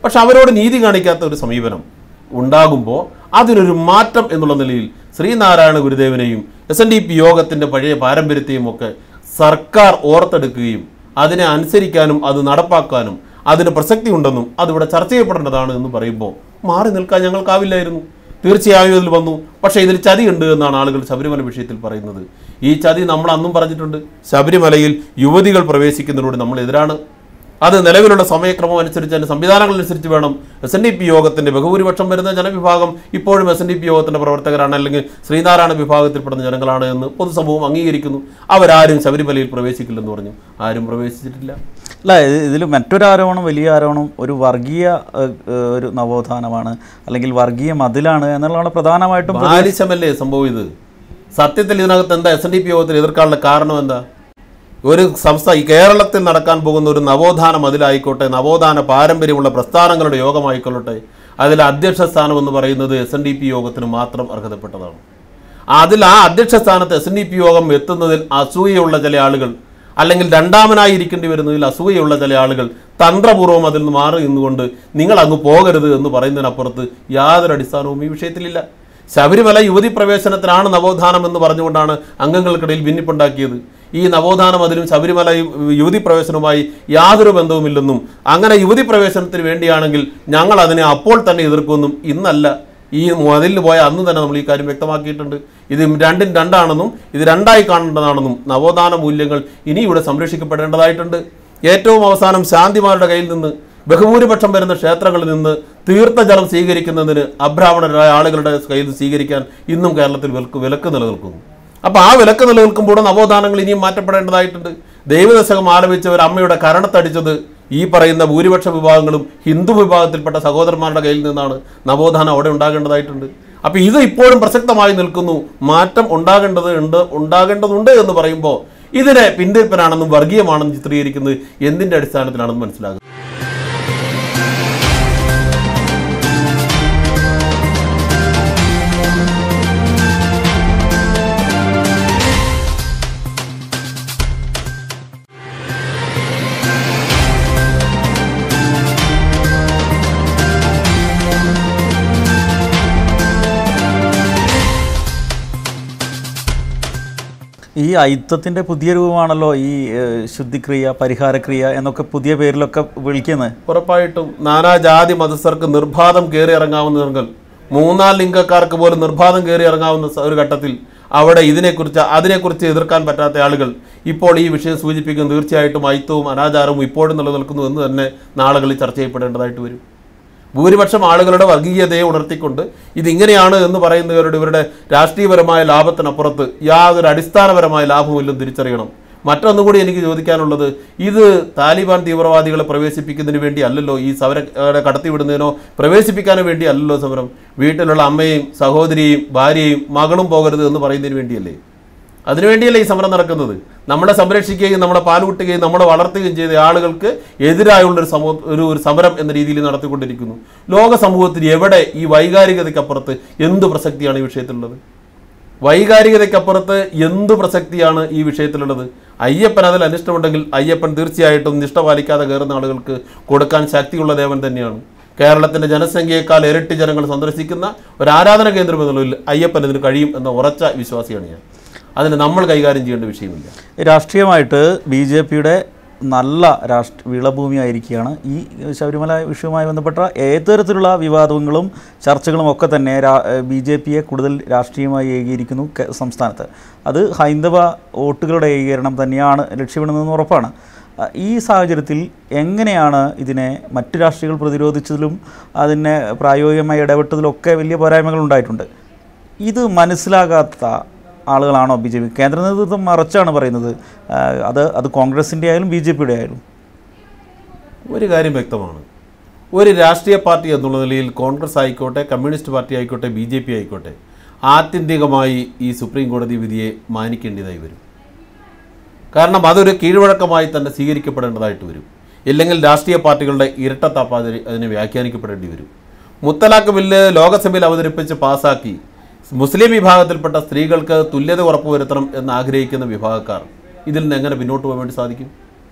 പക്ഷെ അവരോട് നീതി കാണിക്കാത്ത ഒരു സമീപനം ഉണ്ടാകുമ്പോൾ അതിനൊരു മാറ്റം എന്നുള്ള നിലയിൽ ശ്രീനാരായണ ഗുരുദേവനെയും എസ് എൻ ഡി പി യോഗത്തിൻ്റെ പഴയ പാരമ്പര്യത്തെയും ഒക്കെ സർക്കാർ ഓർത്തെടുക്കുകയും അതിനെ അനുസരിക്കാനും അത് നടപ്പാക്കാനും അതിന് പ്രസക്തി ഉണ്ടെന്നും അതിവിടെ ചർച്ച ചെയ്യപ്പെടേണ്ടതാണ് എന്ന് പറയുമ്പോൾ മാറി നിൽക്കാൻ ഞങ്ങൾക്കാവില്ലായിരുന്നു തീർച്ചയായും ഇതിൽ വന്നു പക്ഷേ ഇതിൽ ചതിയുണ്ട് എന്നാണ് ആളുകൾ ശബരിമല വിഷയത്തിൽ പറയുന്നത് ഈ ചതി നമ്മൾ അന്നും പറഞ്ഞിട്ടുണ്ട് ശബരിമലയിൽ യുവതികൾ പ്രവേശിക്കുന്നതിനോട് നമ്മൾ എതിരാണ് അത് നിലവിലുള്ള സമയക്രമം അനുസരിച്ച് അതിൻ്റെ സംവിധാനങ്ങൾ അനുസരിച്ച് വേണം എസ് എൻ ഡി പി യോഗത്തിൻ്റെ ബഹുഭൂരിപക്ഷം വരുന്ന ജനവിഭാഗം ഇപ്പോഴും എസ് എൻ ഡി പി യോഗത്തിൻ്റെ പ്രവർത്തകരാണ് അല്ലെങ്കിൽ ശ്രീനാരായണ വിഭാഗത്തിൽപ്പെടുന്ന ജനങ്ങളാണ് എന്ന് പൊതുസമൂഹം അംഗീകരിക്കുന്നു അവരാരും ശബരിമലയിൽ പ്രവേശിക്കില്ലെന്ന് പറഞ്ഞു ആരും പ്രവേശിച്ചിട്ടില്ല അല്ല ഇതിൽ മറ്റൊരു ആരോപണം വലിയ ആരോപണം ഒരു വർഗീയ ഏഹ്, ഏഹ്, ഒരു നവോത്ഥാനമാണ് അല്ലെങ്കിൽ വർഗീയ മതിലാണ് എന്നുള്ളതാണ് പ്രധാനമായിട്ടും ബാലിശമല്ലേ സംഭവം ഇത് സത്യത്തിൽ ഇതിനകത്ത് എന്താ എസ് എൻ ഡി പി യോഗത്തിൽ എതിർക്കാനുള്ള കാരണം എന്താ ഒരു സംസ്ഥാന ഈ കേരളത്തിൽ നടക്കാൻ പോകുന്ന ഒരു നവോത്ഥാന മതിലായിക്കോട്ടെ നവോത്ഥാന പാരമ്പര്യമുള്ള പ്രസ്ഥാനങ്ങളുടെ യോഗമായിക്കൊള്ളട്ടെ അതിൽ അധ്യക്ഷ സ്ഥാനം എന്ന് പറയുന്നത് എസ് എൻ ഡി പി യോഗത്തിന് മാത്രം അർഹതപ്പെട്ടതാണ് അതിൽ ആ അധ്യക്ഷ സ്ഥാനത്ത് എസ് എൻ ഡി പി യോഗം എത്തുന്നതിൽ അസൂയയുള്ള ചില ആളുകൾ അല്ലെങ്കിൽ രണ്ടാമനായി ഇരിക്കേണ്ടി വരുന്നതിൽ അസൂയയുള്ള ചില ആളുകൾ തന്ത്രപൂർവ്വം അതിൽ നിന്ന് മാറി നിന്നുകൊണ്ട് നിങ്ങൾ അങ്ങ് പോകരുത് എന്ന് പറയുന്നതിനപ്പുറത്ത് യാതൊരു അടിസ്ഥാനവും ഈ വിഷയത്തിലില്ല ശബരിമല യുവതി പ്രവേശനത്തിനാണ് നവോത്ഥാനം എന്ന് പറഞ്ഞുകൊണ്ടാണ് അംഗങ്ങൾക്കിടയിൽ ഭിന്നിപ്പുണ്ടാക്കിയത് ഈ നവോത്ഥാനം അതിലും ശബരിമല യു- യുവതി പ്രവേശനവുമായി യാതൊരു ബന്ധവുമില്ലെന്നും അങ്ങനെ യുവതി പ്രവേശനത്തിന് വേണ്ടിയാണെങ്കിൽ ഞങ്ങൾ അതിനെ അപ്പോൾ തന്നെ എതിർക്കുമെന്നും ഇന്നല്ല ഈ മതിലിന് പോയ അന്ന് തന്നെ നമ്മൾ ഈ കാര്യം വ്യക്തമാക്കിയിട്ടുണ്ട് ഇത് രണ്ടും രണ്ടാണെന്നും ഇത് രണ്ടായി കാണേണ്ടതാണെന്നും നവോത്ഥാന മൂല്യങ്ങൾ ഇനി ഇവിടെ സംരക്ഷിക്കപ്പെടേണ്ടതായിട്ടുണ്ട് ഏറ്റവും അവസാനം ശാന്തിമാരുടെ കയ്യിൽ നിന്ന് ബഹുഭൂരിപക്ഷം വരുന്ന ക്ഷേത്രങ്ങളിൽ നിന്ന് തീർത്ഥജലം സ്വീകരിക്കുന്നതിന് അബ്രാഹ്മണരായ ആളുകളുടെ കയ്യിൽ നിന്ന് സ്വീകരിക്കാൻ ഇന്നും കേരളത്തിൽ വിലക്ക് വിലക്ക് നിലനിൽക്കുന്നു അപ്പോൾ ആ വിലക്ക് നിലനിൽക്കുമ്പോൾ നവോത്ഥാനങ്ങൾ ഇനിയും മാറ്റപ്പെടേണ്ടതായിട്ടുണ്ട് ദൈവദശകം ആലപിച്ച ഒരു അമ്മയുടെ കരണത്തടിച്ചത് ഈ പറയുന്ന ഭൂരിപക്ഷ വിഭാഗങ്ങളും ഹിന്ദു വിഭാഗത്തിൽപ്പെട്ട സഹോദരന്മാരുടെ കയ്യിൽ നിന്നാണ് നവോത്ഥാനം അവിടെ ഉണ്ടാകേണ്ടതായിട്ടുണ്ട് അപ്പോൾ ഇത് ഇപ്പോഴും പ്രസക്തമായി നിൽക്കുന്നു മാറ്റം ഉണ്ടാകേണ്ടത് ഉണ്ട് ഉണ്ടാകേണ്ടതുണ്ട് എന്ന് പറയുമ്പോൾ ഇതിനെ പിന്തിരിപ്പനാണെന്നും വർഗീയമാണെന്നും ചിത്രീകരിക്കുന്നത് എന്തിൻ്റെ അടിസ്ഥാനത്തിലാണെന്ന് മനസ്സിലാകും ഈ അയിത്തത്തിൻ്റെ പുതിയ രൂപമാണല്ലോ ഈ ഏഹ്, ശുദ്ധിക്രിയ പരിഹാരക്രിയ എന്നൊക്കെ പുതിയ പേരിലൊക്കെ വിളിക്കുന്നത് ഉറപ്പായിട്ടും നാനാജാതി മതസ്ഥർക്ക് നിർബാധം കയറി ഇറങ്ങാവുന്നവர்கள் മൂന്നാം ലിംഗക്കാർക്ക് പോലും നിർബാധം കയറി ഇറങ്ങാവുന്ന സ- ഒരു ഘട്ടത്തിൽ അവിടെ ഇതിനെക്കുറിച്ച് അതിനെക്കുറിച്ച് എതിർക്കാൻ പറ്റാത്ത ആളുകൾ ഇപ്പോൾ ഈ വിഷയം സൂചിപ്പിക്കുന്ന തീർച്ചയായിട്ടും ഐത്തവും അനാചാരവും ഇപ്പോഴും നിലനിൽക്കുന്നു എന്ന് തന്നെ നാളുകളിൽ ചർച്ച ചെയ്യപ്പെടേണ്ടതായിട്ട് വരും ഭൂരിപക്ഷം ആളുകളുടെ വർഗീയതയെ ഉണർത്തിക്കൊണ്ട് ഇതിങ്ങനെയാണ് എന്ന് പറയുന്നവരുടെ ഇവരുടെ രാഷ്ട്രീയപരമായ ലാഭത്തിനപ്പുറത്ത് യാതൊരു അടിസ്ഥാനപരമായ ലാഭമില്ലെന്ന് തിരിച്ചറിയണം മറ്റൊന്നും കൂടി എനിക്ക് ചോദിക്കാനുള്ളത് ഇത് താലിബാൻ തീവ്രവാദികളെ പ്രവേശിപ്പിക്കുന്നതിന് വേണ്ടി അല്ലല്ലോ ഈ സമരം കടത്തിവിടുന്നതിനോ പ്രവേശിപ്പിക്കാനോ വേണ്ടി അല്ലല്ലോ സമരം വീട്ടിലുള്ള അമ്മയെയും സഹോദരിയെയും ഭാര്യയെയും മകളും പോകരുത് എന്ന് പറയുന്നതിന് വേണ്ടിയല്ലേ അതിനുവേണ്ടിയല്ലേ ഈ സമരം നടക്കുന്നത് നമ്മളെ സംരക്ഷിക്കുകയും നമ്മളെ പാലുകുട്ടുകയും നമ്മളെ വളർത്തുകയും ചെയ്ത ആളുകൾക്ക് എതിരായുള്ള ഒരു സമൂഹ ഒരു ഒരു സമരം എന്ന രീതിയിൽ നടത്തിക്കൊണ്ടിരിക്കുന്നു ലോക സമൂഹത്തിന് എവിടെ ഈ വൈകാരികതയ്ക്കപ്പുറത്ത് എന്ത് പ്രസക്തിയാണ് ഈ വിഷയത്തിലുള്ളത് വൈകാരികതയ്ക്കപ്പുറത്ത് എന്ത് പ്രസക്തിയാണ് ഈ വിഷയത്തിലുള്ളത് അയ്യപ്പൻ അതിൽ അനിഷ്ടമുണ്ടെങ്കിൽ അയ്യപ്പൻ തീർച്ചയായിട്ടും നിഷ്ഠ പാലിക്കാതെ കയറുന്ന ആളുകൾക്ക് കൊടുക്കാൻ ശക്തിയുള്ള ദേവൻ തന്നെയാണ് കേരളത്തിന്റെ ജനസംഖ്യയേക്കാൾ ഇരട്ടി ജനങ്ങൾ സന്ദർശിക്കുന്ന ഒരു ആരാധന കേന്ദ്രം എന്നുള്ളതിൽ അയ്യപ്പൻ ഇതിന് കഴിയും എന്ന ഉറച്ച വിശ്വാസിയാണ് ഞാൻ അതിന് നമ്മൾ കൈകാര്യം ചെയ്യേണ്ട വിഷയമില്ല രാഷ്ട്രീയമായിട്ട് ബി ജെ പിയുടെ നല്ല രാഷ്ട്ര വിളഭൂമിയായിരിക്കുകയാണ് ഈ ശബരിമല വിഷയവുമായി ബന്ധപ്പെട്ട ഏതുതരത്തിലുള്ള വിവാദങ്ങളും ചർച്ചകളും ഒക്കെ തന്നെ ബി ജെ പിയെ കൂടുതൽ രാഷ്ട്രീയമായി ഏകീകരിക്കുന്നു കെ- സംസ്ഥാനത്ത് അത് ഹൈന്ദവ വോട്ടുകളുടെ ഏകീകരണം തന്നെയാണ് ലക്ഷ്യമിടുന്നതെന്ന് ഉറപ്പാണ് അഹ് ഈ സാഹചര്യത്തിൽ എങ്ങനെയാണ് ഇതിനെ മറ്റ് രാഷ്ട്രീയങ്ങൾ പ്രതിരോധിച്ചതിലും അതിനെ പ്രായോഗികമായി ഇടപെട്ടതിലൊക്കെ വലിയ പോരായ്മകൾ ഉണ്ടായിട്ടുണ്ട് ഇത് മനസ്സിലാകാത്ത ആളുകളാണോ ബി ജെ പി കേന്ദ്ര നേതൃത്വം മറച്ചാണ് പറയുന്നത് ആ, അത് അത് കോൺഗ്രസിൻ്റെ ആയാലും ബി ജെ പിയുടെ ആയാലും ഒരു കാര്യം വ്യക്തമാണ് ഒരു രാഷ്ട്രീയ പാർട്ടി എന്നുള്ള നിലയിൽ കോൺഗ്രസ് ആയിക്കോട്ടെ കമ്മ്യൂണിസ്റ്റ് പാർട്ടി ആയിക്കോട്ടെ ബി ജെ പി ആയിക്കോട്ടെ ആത്യന്തികമായി ഈ സുപ്രീം കോടതി വിധിയെ മാനിക്കേണ്ടതായി വരും കാരണം അതൊരു കീഴ്വഴക്കമായി തന്നെ സ്വീകരിക്കപ്പെടേണ്ടതായിട്ട് വരും ഇല്ലെങ്കിൽ രാഷ്ട്രീയ പാർട്ടികളുടെ ഇരട്ടത്താപ്പ് അതിന് അതിനെ വ്യാഖ്യാനിക്കപ്പെടേണ്ടി വരും മുത്തലാഖ് ബില്ല് ലോകസഭയിൽ അവതരിപ്പിച്ച് പാസാക്കി മുസ്ലിം വിഭാഗത്തിൽപ്പെട്ട സ്ത്രീകൾക്ക് തുല്യത ഉറപ്പുവരുത്തണം എന്ന് ആഗ്രഹിക്കുന്ന വിഭാഗക്കാർ ഇതിൽ നിന്ന് എങ്ങനെ പിന്നോട്ട് പോകാൻ വേണ്ടി സാധിക്കും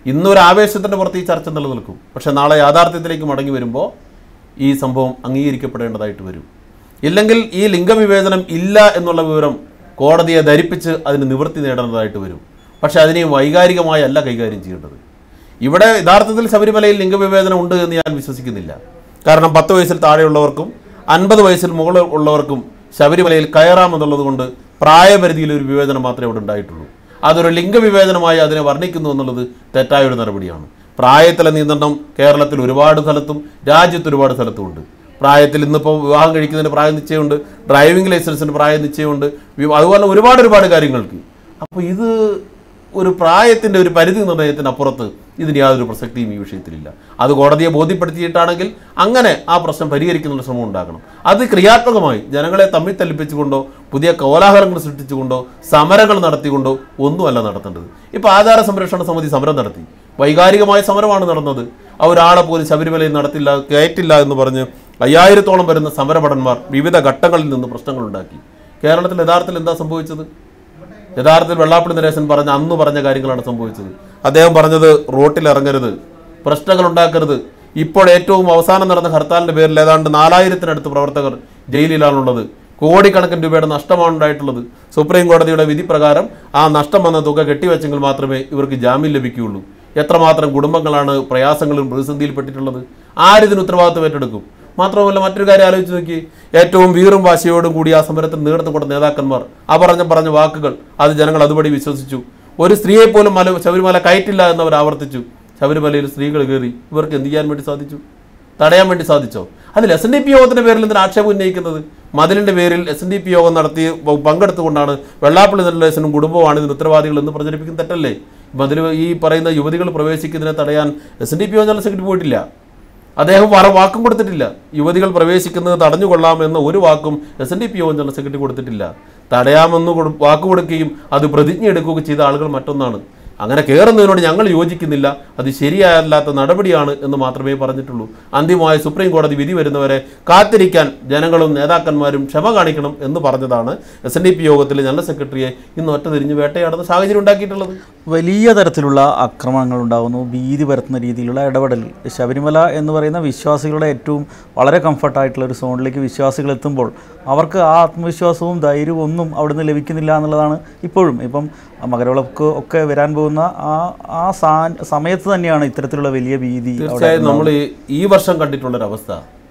ഇന്നൊരു ആവേശത്തിൻ്റെ പുറത്ത് ഈ ചർച്ച നിലനിൽക്കും പക്ഷേ നാളെ യാഥാർത്ഥ്യത്തിലേക്ക് മടങ്ങി വരുമ്പോൾ ഈ സംഭവം അംഗീകരിക്കപ്പെടേണ്ടതായിട്ട് വരും ഇല്ലെങ്കിൽ ഈ ലിംഗവിവേചനം ഇല്ല എന്നുള്ള വിവരം കോടതിയെ ധരിപ്പിച്ച് അതിന് നിവൃത്തി നേടേണ്ടതായിട്ട് വരും പക്ഷേ അതിനെ വൈകാരികമായി അല്ല കൈകാര്യം ചെയ്യേണ്ടത് ഇവിടെ യഥാർത്ഥത്തിൽ ശബരിമലയിൽ ലിംഗവിവേചനം ഉണ്ട് എന്ന് ഞാൻ വിശ്വസിക്കുന്നില്ല കാരണം പത്ത് വയസ്സിൽ താഴെയുള്ളവർക്കും അൻപത് വയസ്സിൽ മുകളിൽ ഉള്ളവർക്കും ശബരിമലയിൽ കയറാമെന്നുള്ളത് കൊണ്ട് പ്രായപരിധിയിൽ ഒരു വിവേചനം മാത്രമേ ഇവിടെ ഉണ്ടായിട്ടുള്ളൂ അതൊരു ലിംഗവിവേചനമായി അതിനെ വർണ്ണിക്കുന്നു എന്നുള്ളത് തെറ്റായ ഒരു നടപടിയാണ് പ്രായത്തിലെ നിയന്ത്രണം കേരളത്തിൽ ഒരുപാട് സ്ഥലത്തും രാജ്യത്ത് ഒരുപാട് സ്ഥലത്തും ഉണ്ട് പ്രായത്തിൽ ഇന്നിപ്പോൾ വിവാഹം കഴിക്കുന്നതിന് പ്രായ നിശ്ചയമുണ്ട് ഡ്രൈവിംഗ് ലൈസൻസിന് പ്രായ നിശ്ചയമുണ്ട് വി- അതുപോലെ ഒരുപാട് ഒരുപാട് കാര്യങ്ങൾക്ക് അപ്പോൾ ഇത് ഒരു പ്രായത്തിൻ്റെ ഒരു പരിധി നിർണ്ണയത്തിനപ്പുറത്ത് ഇതിന് യാതൊരു പ്രസക്തിയും ഈ വിഷയത്തിലില്ല അത് കോടതിയെ ബോധ്യപ്പെടുത്തിയിട്ടാണെങ്കിൽ അങ്ങനെ ആ പ്രശ്നം പരിഹരിക്കുന്ന ശ്രമം ഉണ്ടാക്കണം അത് ക്രിയാത്മകമായി ജനങ്ങളെ തമ്മിൽ തല്ലിപ്പിച്ചുകൊണ്ടോ പുതിയ കോലാഹലങ്ങൾ സൃഷ്ടിച്ചുകൊണ്ടോ സമരങ്ങൾ നടത്തിക്കൊണ്ടോ ഒന്നുമല്ല നടത്തേണ്ടത് ഇപ്പോൾ ആധാര സംരക്ഷണ സമിതി സമരം നടത്തി വൈകാരികമായ സമരമാണ് നടന്നത് ആ ഒരാളെ പോലും ശബരിമലയിൽ നടത്തില്ല കയറ്റില്ല എന്ന് പറഞ്ഞ് അയ്യായിരത്തോളം വരുന്ന സമരഭടന്മാർ വിവിധ ഘട്ടങ്ങളിൽ നിന്ന് പ്രശ്നങ്ങൾ ഉണ്ടാക്കി കേരളത്തിൽ യഥാർത്ഥത്തിൽ എന്താ സംഭവിച്ചത് യഥാർത്ഥത്തിൽ വെള്ളാപ്പള്ളി നരേശൻ പറഞ്ഞ അന്ന് പറഞ്ഞ കാര്യങ്ങളാണ് സംഭവിച്ചത് അദ്ദേഹം പറഞ്ഞത് റോട്ടിൽ ഇറങ്ങരുത് പ്രശ്നങ്ങൾ ഉണ്ടാക്കരുത് ഇപ്പോൾ ഏറ്റവും അവസാനം നടന്ന ഹർത്താലിന്റെ പേരിൽ ഏതാണ്ട് നാലായിരത്തിനടുത്ത് പ്രവർത്തകർ ജയിലിലാണുള്ളത് കോടിക്കണക്കിന് രൂപയുടെ നഷ്ടമാണ് ഉണ്ടായിട്ടുള്ളത് സുപ്രീം കോടതിയുടെ വിധി പ്രകാരം ആ നഷ്ടം വന്ന തുക കെട്ടിവെച്ചെങ്കിൽ മാത്രമേ ഇവർക്ക് ജാമ്യം ലഭിക്കുകയുള്ളൂ എത്രമാത്രം കുടുംബങ്ങളാണ് പ്രയാസങ്ങളും പ്രതിസന്ധിയിൽപ്പെട്ടിട്ടുള്ളത് ആരിതിന് ഉത്തരവാദിത്വം ഏറ്റെടുക്കും മാത്രമല്ല മറ്റൊരു കാര്യം ആലോചിച്ച് നോക്കി ഏറ്റവും വീറും വാശിയോടും കൂടി ആ സമരത്തിൽ നേതൃത്വം കൊടുത്ത നേതാക്കന്മാർ ആ പറഞ്ഞ പറഞ്ഞ വാക്കുകൾ അത് ജനങ്ങൾ അതുപടി വിശ്വസിച്ചു ഒരു സ്ത്രീയെ പോലും മല ശബരിമല കയറ്റില്ല എന്നവർ ആവർത്തിച്ചു ശബരിമലയിൽ സ്ത്രീകൾ കയറി ഇവർക്ക് എന്ത് ചെയ്യാൻ വേണ്ടി സാധിച്ചു തടയാൻ വേണ്ടി സാധിച്ചോ അതിൽ എസ് എൻ ഡി പി യോഗത്തിന്റെ പേരിൽ എന്തിനാ ആക്ഷേപം ഉന്നയിക്കുന്നത് മതിലിന്റെ പേരിൽ എസ് എൻ ഡി പി യോഗം നടത്തി പ- പങ്കെടുത്തുകൊണ്ടാണ് വെള്ളാപ്പള്ളി നെല്ലേശനും കുടുംബമാണ് ഇതിന് ഉത്തരവാദികൾ എന്ന് പ്രചരിപ്പിക്കുന്ന തെറ്റല്ലേ മതിൽ ഈ പറയുന്ന യുവതികൾ പ്രവേശിക്കുന്നതിനെ തടയാൻ എസ് എൻ ഡി പി യോഗം ജനറൽ സെക്രട്ടറി പോയിട്ടില്ല അദ്ദേഹം പറ വാക്കും കൊടുത്തിട്ടില്ല യുവതികൾ പ്രവേശിക്കുന്നത് തടഞ്ഞുകൊള്ളാം എന്ന ഒരു വാക്കും എസ് എൻ ഡി പി യോഗം ജനറൽ സെക്രട്ടറി കൊടുത്തിട്ടില്ല തടയാമെന്ന് കൊടു വാക്ക് കൊടുക്കുകയും അത് പ്രതിജ്ഞ എടുക്കുകയും ചെയ്ത ആളുകൾ മറ്റൊന്നാണ് അങ്ങനെ കയറുന്നതിനോട് ഞങ്ങൾ യോജിക്കുന്നില്ല അത് ശരിയല്ലാത്ത നടപടിയാണ് എന്ന് മാത്രമേ പറഞ്ഞിട്ടുള്ളൂ അന്തിമമായി സുപ്രീം കോടതി വിധി വരുന്നവരെ കാത്തിരിക്കാൻ ജനങ്ങളും നേതാക്കന്മാരും ക്ഷമ കാണിക്കണം എന്ന് പറഞ്ഞതാണ് എസ് എൻ ഡി പി യോഗത്തിലെ ജനറൽ സെക്രട്ടറിയെ ഇന്ന് ഒറ്റ തിരിഞ്ഞ് വേട്ടയാടുന്ന സാഹചര്യം ഉണ്ടാക്കിയിട്ടുള്ളത് വലിയ തരത്തിലുള്ള ആക്രമണങ്ങൾ ഉണ്ടാകുന്നു ഭീതി പരത്തുന്ന രീതിയിലുള്ള ഇടപെടൽ ശബരിമല എന്ന് പറയുന്ന വിശ്വാസികളുടെ ഏറ്റവും വളരെ കംഫർട്ടായിട്ടുള്ള ഒരു സോണിലേക്ക് വിശ്വാസികൾ എത്തുമ്പോൾ അവർക്ക് ആ ആത്മവിശ്വാസവും ധൈര്യവും ഒന്നും അവിടുന്ന് ലഭിക്കുന്നില്ല എന്നുള്ളതാണ് ഇപ്പോഴും ഇപ്പം മകരവിളക്ക് ഒക്കെ വരാൻ പോകുന്ന ആ ആ സാ സമയത്ത് തന്നെയാണ് ഇത്തരത്തിലുള്ള വലിയ ഭീതി അവിടെ തീർച്ചയായും നമ്മൾ ഈ- ഈ വർഷം കണ്ടിട്ടുള്ളൊരവസ്ഥ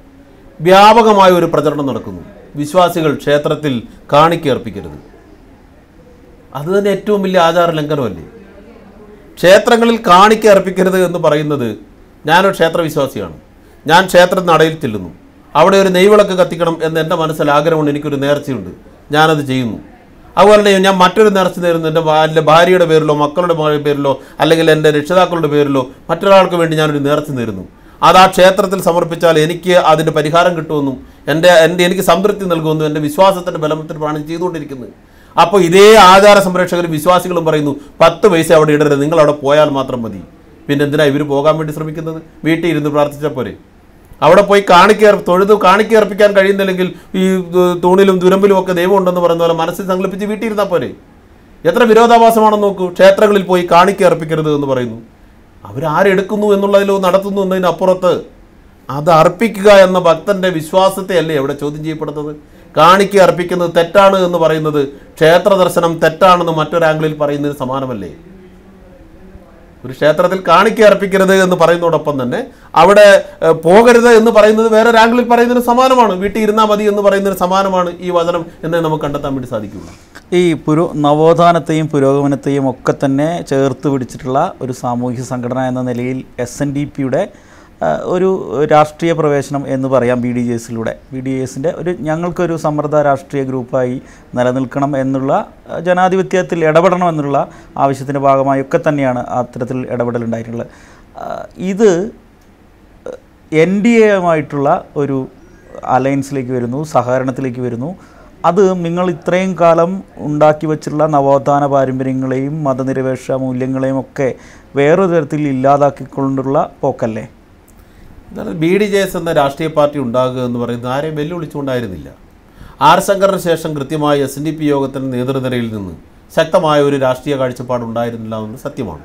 വ്യാപകമായ ഒരു പ്രചരണം നടക്കുന്നു വിശ്വാസികൾ ക്ഷേത്രത്തിൽ കാണിക്ക അർപ്പിക്കരുത് അത് തന്നെ ഏറ്റവും വലിയ ആചാര ലംഘനമല്ലേ ക്ഷേത്രങ്ങളിൽ കാണിക്ക അർപ്പിക്കരുത് എന്ന് പറയുന്നത് ഞാനൊരു ക്ഷേത്രവിശ്വാസിയാണ് ഞാൻ ക്ഷേത്ര നടയിൽ ചെല്ലുന്നു അവിടെ ഒരു നെയ്വിളക്ക് കത്തിക്കണം എന്ന് എൻ്റെ മനസ്സിൽ ആഗ്രഹമുണ്ട് എനിക്കൊരു നേർച്ചയുണ്ട് ഞാനത് ചെയ്യുന്നു അതുപോലെ തന്നെ ഞാൻ മറ്റൊരു നേർച്ച നേരുന്നു എൻ്റെ ഭാ- എൻ്റെ ഭാര്യയുടെ പേരിലോ മക്കളുടെ മ- പേരിലോ അല്ലെങ്കിൽ എൻ്റെ രക്ഷിതാക്കളുടെ പേരിലോ മറ്റൊരാൾക്ക് വേണ്ടി ഞാനൊരു നേർച്ച നേരുന്നു അത് ആ ക്ഷേത്രത്തിൽ സമർപ്പിച്ചാൽ എനിക്ക് അതിൻ്റെ പരിഹാരം കിട്ടുമെന്നും എൻ്റെ എൻ്റെ എനിക്ക് സംതൃപ്തി നൽകുമെന്നും എൻ്റെ വിശ്വാസത്തിൻ്റെ ബലത്തിലാണ് ചെയ്തുകൊണ്ടിരിക്കുന്നത് അപ്പോൾ ഇതേ ആചാര സംരക്ഷകരും വിശ്വാസികളും പറയുന്നു പത്ത് പൈസ അവിടെ ഇടരുത് നിങ്ങൾ അവിടെ പോയാൽ മാത്രം മതി പിന്നെ എന്തിനാ ഇവർ പോകാൻ വേണ്ടി ശ്രമിക്കുന്നത് വീട്ടിൽ ഇരുന്ന് പ്രാർത്ഥിച്ചാൽ പോരെ അവിടെ പോയി കാണിക്കർ തൊഴുത് കാണിക്കർപ്പിക്കാൻ കഴിയുന്നില്ലെങ്കിൽ ഈ തു- തൂണിലും തുരമ്പിലും ഒക്കെ ദൈവം ഉണ്ടെന്ന് പറയുന്ന പോലെ മനസ്സിൽ സങ്കല്പിച്ച് വീട്ടിൽ ഇരുന്നാൽ പോരെ എത്ര വിരോധാഭാസമാണെന്ന് നോക്കൂ ക്ഷേത്രങ്ങളിൽ പോയി കാണിക്ക അർപ്പിക്കരുത് എന്ന് പറയുന്നു അവരാരെടുക്കുന്നു എന്നുള്ളതിലോ നടത്തുന്നു എന്നതിനപ്പുറത്ത് അത് അർപ്പിക്കുക എന്ന ഭക്തന്റെ വിശ്വാസത്തെ അല്ലേ അവിടെ ചോദ്യം ചെയ്യപ്പെടുന്നത് കാണിക്ക അർപ്പിക്കുന്നത് തെറ്റാണ് എന്ന് പറയുന്നത് ക്ഷേത്ര ദർശനം തെറ്റാണെന്ന് മറ്റൊരു ആംഗിളിൽ പറയുന്നതിന് സമാനമല്ലേ ഒരു ക്ഷേത്രത്തിൽ കാണിക്ക അർപ്പിക്കരുത് എന്ന് പറയുന്നതോടൊപ്പം തന്നെ അവിടെ ഏഹ്, പോകരുത് എന്ന് പറയുന്നത് വേറെ ആംഗിളിൽ പറയുന്നതിന് സമാനമാണ് വീട്ടിൽ ഇരുന്നാൽ മതി എന്ന് പറയുന്നതിന് സമാനമാണ് ഈ വചനം എന്നേ നമുക്ക് കണ്ടെത്താൻ വേണ്ടി സാധിക്കുള്ളൂ ഈ പുരോ നവോത്ഥാനത്തെയും പുരോഗമനത്തെയും ഒക്കെ തന്നെ ചേർത്ത് പിടിച്ചിട്ടുള്ള ഒരു സാമൂഹ്യ സംഘടന എന്ന നിലയിൽ എസ് എൻ ഡി പിയുടെ ഒരു രാഷ്ട്രീയ പ്രവേശനം എന്ന് പറയാം ബി ഡി ജെ എസിലൂടെ ബി ഡി എസിൻ്റെ ഒരു ഞങ്ങൾക്കൊരു സമ്മർദ്ദ രാഷ്ട്രീയ ഗ്രൂപ്പായി നിലനിൽക്കണം എന്നുള്ള ആ, ജനാധിപത്യത്തിൽ ഇടപെടണം എന്നുള്ള ആവശ്യത്തിൻ്റെ ഭാഗമായി ഒക്കെ തന്നെയാണ് അത്തരത്തിൽ ഇടപെടലുണ്ടായിട്ടുള്ളത് ആ, ഇത് എൻ ഡി എയുമായിട്ടുള്ള ഒരു അലയൻസിലേക്ക് വരുന്നു സഹകരണത്തിലേക്ക് വരുന്നു അത് നിങ്ങൾ ഇത്രയും കാലം ഉണ്ടാക്കി വച്ചിട്ടുള്ള നവോത്ഥാന പാരമ്പര്യങ്ങളെയും മതനിരപേക്ഷ മൂല്യങ്ങളെയും ഒക്കെ വേറൊരു തരത്തിൽ ഇല്ലാതാക്കിക്കൊണ്ടുള്ള പോക്കല്ലേ എന്നാൽ ബി ഡി ജെ എസ് എന്ന രാഷ്ട്രീയ പാർട്ടി ഉണ്ടാകുക എന്ന് പറയുന്നത് ആരെയും വെല്ലുവിളിച്ചുകൊണ്ടായിരുന്നില്ല ആർ ശങ്കറിന് ശേഷം കൃത്യമായി എസ് എൻ ഡി പി യോഗത്തിൻ്റെ നേതൃനിരയിൽ നിന്ന് ശക്തമായ ഒരു രാഷ്ട്രീയ കാഴ്ചപ്പാട് ഉണ്ടായിരുന്നില്ല എന്നത് സത്യമാണ്